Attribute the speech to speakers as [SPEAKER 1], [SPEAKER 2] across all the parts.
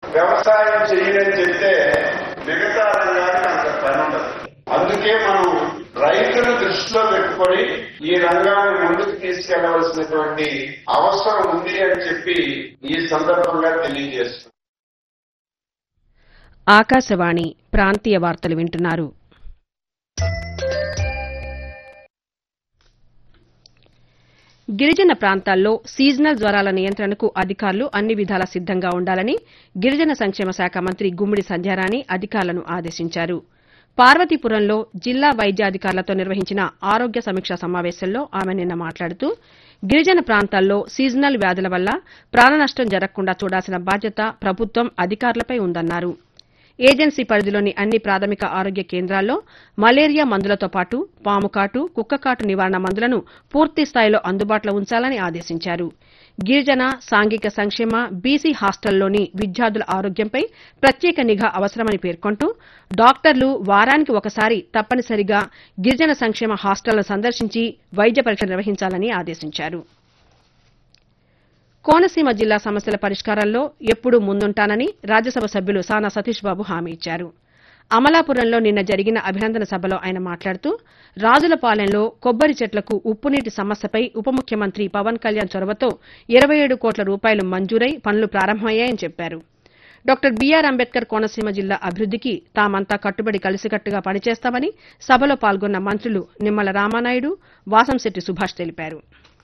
[SPEAKER 1] వ్యవసాయం చేయని చెప్తే మిగతా రంగానికి అంత పని ఉండదు అందుకే మనం రైతును దృష్టిలో పెట్టుకొని ఈ రంగాన్ని ముందుకు తీసుకెళ్లవలసినటువంటి అవసరం ఉంది అని చెప్పి ఈ సందర్భంగా తెలియజేస్తున్నాం
[SPEAKER 2] ఆకాశవాణి ప్రాంతీయ వార్తలు వింటున్నారు గిరిజన ప్రాంతాల్లో సీజనల్ జ్వరాల నియంత్రణకు అధికారులు అన్ని విధాలా సిద్దంగా ఉండాలని గిరిజన సంక్షేమ శాఖ మంత్రి గుమ్మిడి సంధ్యారాణి అధికారులను ఆదేశించారు పార్వతీపురంలో జిల్లా వైద్యాధికారులతో నిర్వహించిన ఆరోగ్య సమీక్షా సమావేశంలో ఆమె నిన్న మాట్లాడుతూ గిరిజన ప్రాంతాల్లో సీజనల్ వ్యాధుల వల్ల ప్రాణనష్టం జరగకుండా చూడాల్సిన బాధ్యత ప్రభుత్వం అధికారులపై ఉందన్నారు ఏజెన్సీ పరిధిలోని అన్ని ప్రాథమిక ఆరోగ్య కేంద్రాల్లో మలేరియా మందులతో పాటు పాముకాటు కుక్కకాటు నివారణ మందులను పూర్తి స్థాయిలో అందుబాటులో ఉంచాలని ఆదేశించారు గిరిజన సాంఘిక సంక్షేమ బీసీ హాస్టల్లోని విద్యార్థుల ఆరోగ్యంపై ప్రత్యేక నిఘా అవసరమని పేర్కొంటూ డాక్టర్లు వారానికి ఒకసారి తప్పనిసరిగా గిరిజన సంక్షేమ హాస్టళ్లను సందర్శించి వైద్య పరీక్ష నిర్వహించాలని ఆదేశించారు కోనసీమ జిల్లా సమస్యల పరిష్కారంలో ఎప్పుడూ ముందుంటానని రాజ్యసభ సభ్యులు సానా సతీష్ బాబు హామీ ఇచ్చారు అమలాపురంలో నిన్న జరిగిన అభినందన సభలో ఆయన మాట్లాడుతూ రాజులపాలెంలో కొబ్బరి చెట్లకు ఉప్పునీటి సమస్యపై ఉప ముఖ్యమంత్రి పవన్ కళ్యాణ్ చొరవతో ఇరవై ఏడు కోట్ల రూపాయలు మంజూరై పనులు ప్రారంభమయ్యాయని చెప్పారు డాక్టర్ బీఆర్ అంబేద్కర్ కోనసీమ జిల్లా అభివృద్దికి తామంతా కట్టుబడి కలిసికట్టుగా పనిచేస్తామని సభలో పాల్గొన్న మంత్రులు నిమ్మల రామానాయుడు వాసంశెట్టి సుభాష్ తెలిపారు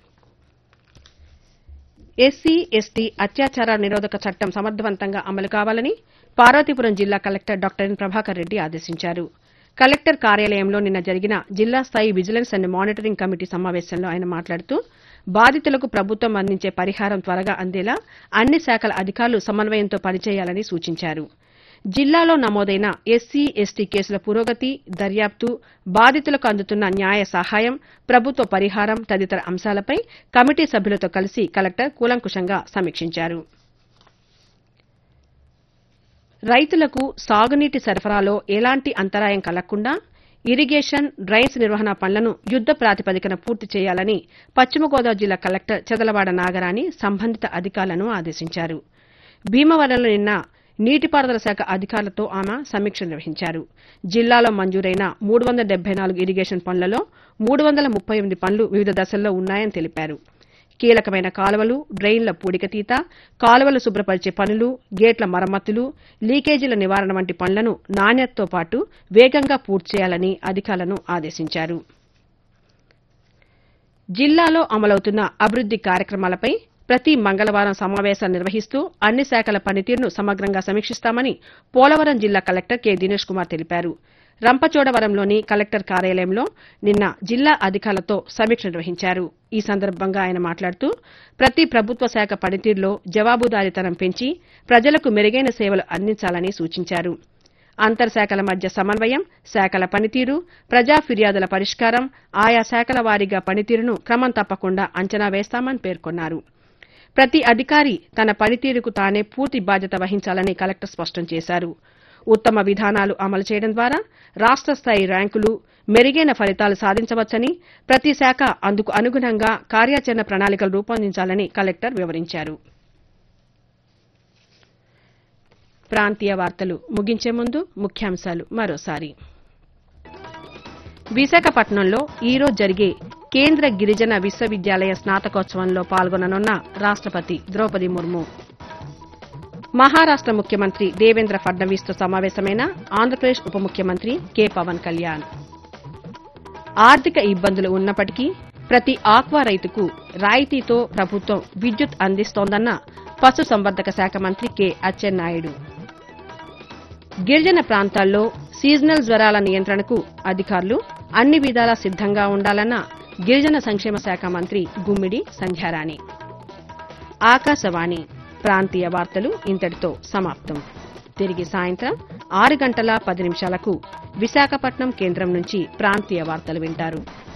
[SPEAKER 2] ఎస్సీ ఎస్టీ అత్యాచార నిరోధక చట్టం సమర్థవంతంగా అమలు కావాలని పార్వతీపురం జిల్లా collector doctor N Prabhakar Reddy ఆదేశించారు కలెక్టర్ కార్యాలయంలో నిన్న జరిగిన జిల్లా స్థాయి విజిలెన్స్ అండ్ మానిటరింగ్ కమిటీ సమావేశంలో ఆయన మాట్లాడుతూ బాధితులకు ప్రభుత్వం అందించే పరిహారం త్వరగా అందేలా అన్ని శాఖల అధికారులు సమన్వయంతో పనిచేయాలని సూచించారు జిల్లాలో నమోదైన ఎస్సీ ఎస్టీ కేసుల పురోగతి దర్యాప్తు బాధితులకు అందుతున్న న్యాయ సహాయం ప్రభుత్వ పరిహారం తదితర అంశాలపై కమిటీ సభ్యులతో కలిసి కలెక్టర్ కూలంకుషంగా సమీక్షించారు రైతులకు సాగునీటి సరఫరాలో ఎలాంటి అంతరాయం కలగకుండా ఇరిగేషన్ డ్రైన్స్ నిర్వహణ పనులను యుద్ద ప్రాతిపదికన పూర్తి చేయాలని పశ్చిమ గోదావరి జిల్లా కలెక్టర్ చెదలవాడ నాగరాణి సంబంధిత అధికారులను ఆదేశించారు భీమవరంలో నిన్న నీటిపారుదల శాఖ అధికారులతో ఆమె సమీక్ష నిర్వహించారు జిల్లాలో మంజూరైన మూడు వందల డెబ్బై నాలుగు ఇరిగేషన్ పనులలో మూడు వందల ముప్పై ఎనిమిది పనులు వివిధ దశల్లో ఉన్నాయని తెలిపారు కీలకమైన కాలువలు డ్రైన్ల పూడికతీత కాలువలు శుభ్రపరిచే పనులు గేట్ల మరమ్మతులు లీకేజీల నివారణ వంటి పనులను నాణ్యతతో పాటు వేగంగా పూర్తి చేయాలని అధికారులను ఆదేశించారు జిల్లాలో అమలవుతున్న అభివృద్ది కార్యక్రమాలపై ప్రతి మంగళవారం సమావేశాలు నిర్వహిస్తూ అన్ని శాఖల పనితీరును సమగ్రంగా సమీక్షిస్తామని పోలవరం జిల్లా కలెక్టర్ కె దినేష్ కుమార్ తెలిపారు రంపచోడవరంలోని కలెక్టర్ కార్యాలయంలో నిన్న జిల్లా అధికారులతో సమీక్ష నిర్వహించారు ఈ సందర్భంగా ఆయన మాట్లాడుతూ ప్రతి ప్రభుత్వ శాఖ పనితీరులో జవాబుదారీతనం పెంచి ప్రజలకు మెరుగైన సేవలు అందించాలని సూచించారు అంతర్శాఖల మధ్య సమన్వయం శాఖల పనితీరు ప్రజా ఫిర్యాదుల పరిష్కారం ఆయా శాఖల వారీగా పనితీరును క్రమం తప్పకుండా అంచనా వేస్తామని పేర్కొన్నారు ప్రతి అధికారి తన పనితీరుకు తానే పూర్తి బాధ్యత వహించాలని కలెక్టర్ స్పష్టం చేశారు ఉత్తమ విధానాలు అమలు చేయడం ద్వారా రాష్ట స్థాయి ర్యాంకులు మెరుగైన ఫలితాలు సాధించవచ్చని ప్రతి శాఖ అందుకు అనుగుణంగా కార్యాచరణ ప్రణాళికలు రూపొందించాలని కలెక్టర్ వివరించారు ప్రాంతీయ వార్తలు ముగించే ముందు ముఖ్యాంశాలు మరోసారి విశాఖపట్నంలో ఈరోజు జరిగే కేంద్ర గిరిజన విశ్వవిద్యాలయ స్నాతకోత్సవంలో పాల్గొననున్న రాష్టపతి ద్రౌపది ముర్ము మహారాష్ట ముఖ్యమంత్రి దేవేంద్ర ఫడ్నవీస్తో సమావేశమైన ఆంధ్రప్రదేశ్ ఉప ముఖ్యమంత్రి కె పవన్ కళ్యాణ్ ఆర్థిక ఇబ్బందులు ఉన్నప్పటికీ ప్రతి ఆక్వా రైతుకు రాయితీతో ప్రభుత్వం విద్యుత్ అందిస్తోందన్న పశుసంవర్ధక శాఖ మంత్రి కె అచ్చెన్నాయుడు గిరిజన ప్రాంతాల్లో సీజనల్ జ్వరాల నియంత్రణకు అధికారులు అన్ని విధాలా సిద్దంగా ఉండాలన్న గిరిజన సంక్షేమ శాఖ మంత్రి గుమ్మిడి సంధ్యారాణి ఆకాశవాణి ప్రాంతీయ వార్తలు ఇంతటితో సమాప్తం తిరిగి సాయంత్రం ఆరు గంటల పది నిమిషాలకు విశాఖపట్నం కేంద్రం నుంచి ప్రాంతీయ వార్తలు వింటారు